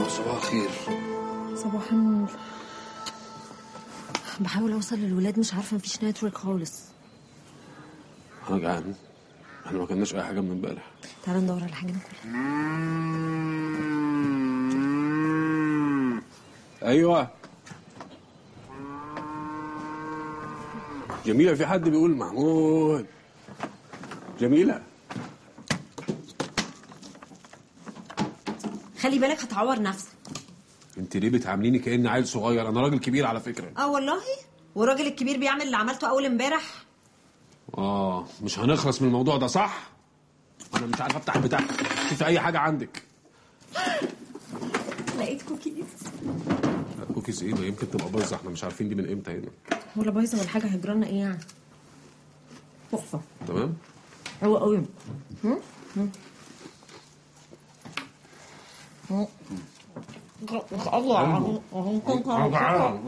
صباح الخير صباح النور بحاول اوصل للولاد مش عارفه مفيش نتورك خالص انا جعان احنا ما كناش اي حاجه من امبارح تعالى ندور على حاجه ناكلها ايوه جميله في حد بيقول محمود جميله خلي بالك هتعور نفسك انت ليه بتعامليني كاني عيل صغير انا راجل كبير على فكره اه والله والراجل الكبير بيعمل اللي عملته اول امبارح اه مش هنخلص من الموضوع ده صح انا مش عارف افتح البتاع في اي حاجه عندك لقيت كوكيز لا، كوكيز ايه ما يمكن تبقى بايظه احنا مش عارفين دي من امتى هنا ولا بايظه ولا حاجه هيجرالنا ايه يعني تحفه تمام حلوه قوي الله